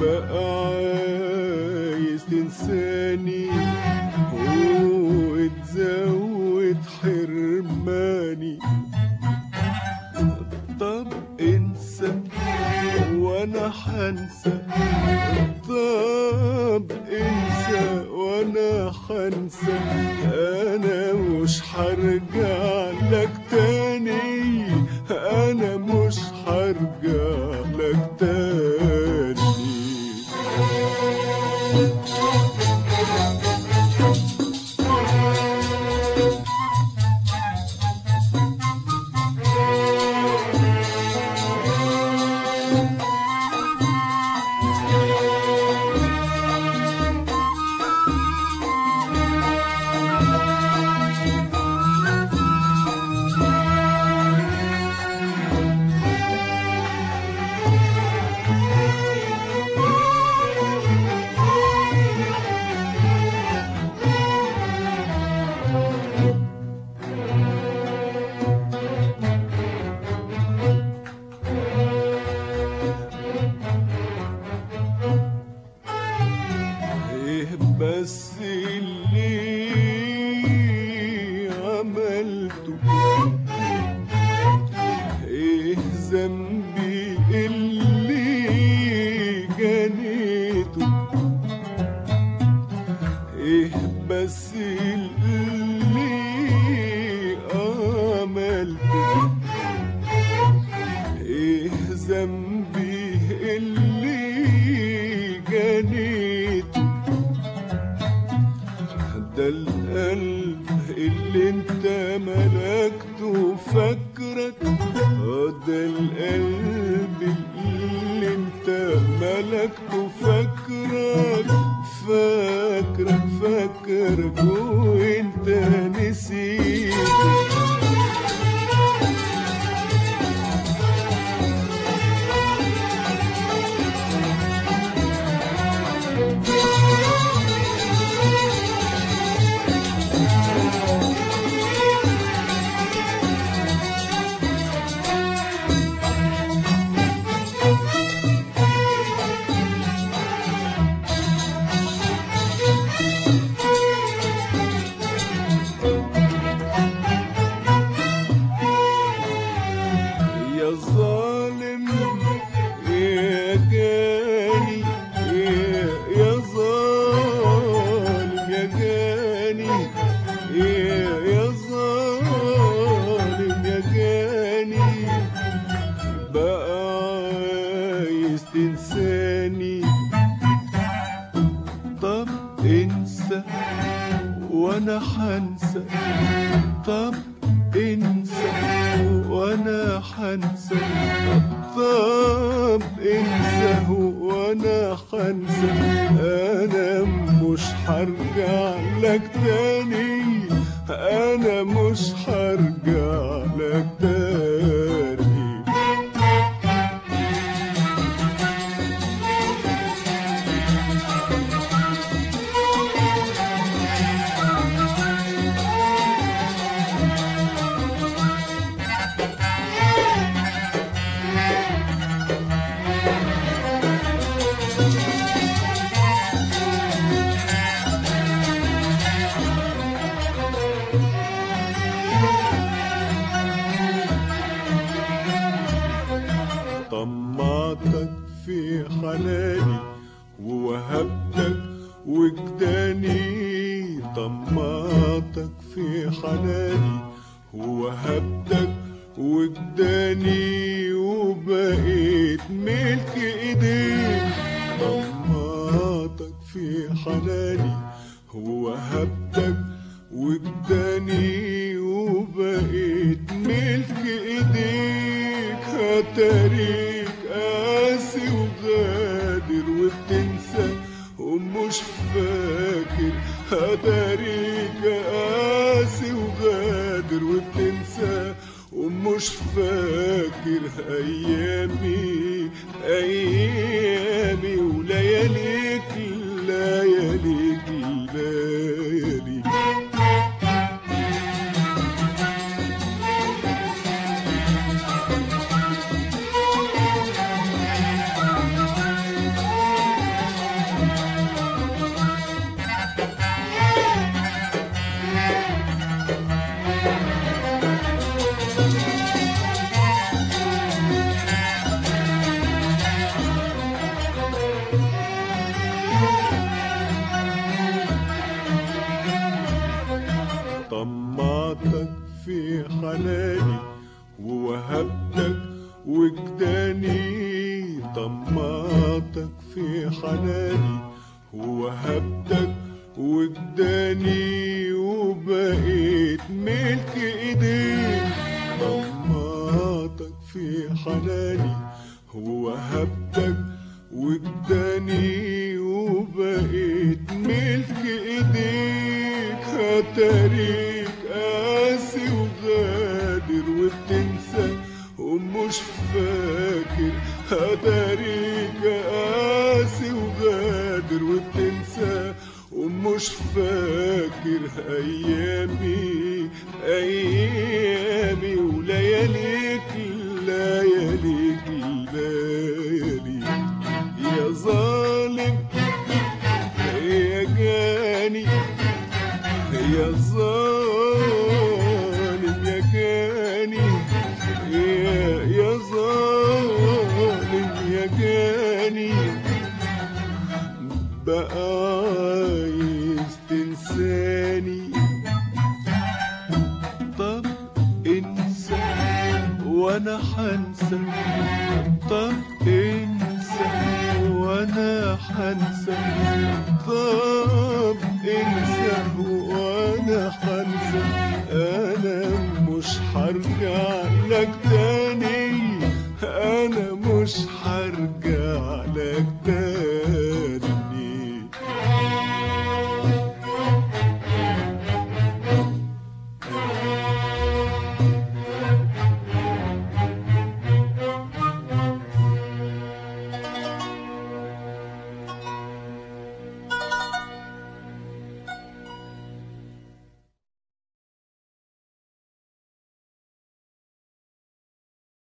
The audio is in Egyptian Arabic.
بقى عايز تنساني وتزود حرماني طب انسى وانا حنسى طب انسى وانا حنسى انا مش هرجع لك تاني انا مش هرجع لك تاني ايه بس اللي عملته ايه ذنبي اللي جنيته ايه بس اللي عملته ايه ذنبي اللي جنيته ده القلب اللي انت ملكته فاكرك اه ده القلب اللي انت ملكته فاكرك فاكرك فاكرك وانت نسيت يا ظالم يا جاني يا, يا ظالم يا جاني يا, يا ظالم يا جاني بقى عايز تنساني طب انسى وانا حنسى طب انسى وانا حنسى طب انسى وانا حنسى انا مش هرجع لك تاني انا مش هرجع لك تاني طمعتك في حناني ووهبتك وجداني طمعتك في حناني ووهبتك وجداني وبقيت ملك ايديك طمعتك في حناني ووهبتك وجداني وبقيت ملك ايديك هتاريك قاسي وغادر وبتنسى ومش فاكر هتاريك قاسي وغادر وبتنسى ومش فاكر ايامي ايامي ولياليك لياليك لياليك طمعتك في حناني ووهبتك وجداني طمعتك في حناني ووهبتك وجداني وبقيت ملك ايديك طمعتك في حناني ووهبتك وجداني وبقيت ملك ايديك هتاريك قاسي وغادر وبتنسى ومش فاكر هتاريك قاسي وغادر وبتنسى ومش فاكر ايامي ايامي ولياليك لياليك لياليك يا ظالم يا جاني يا ظالم يا جاني يا يا ظالم يا جاني بقى عايز تنساني طب انسى وانا حنسى طب انسى وانا حنسى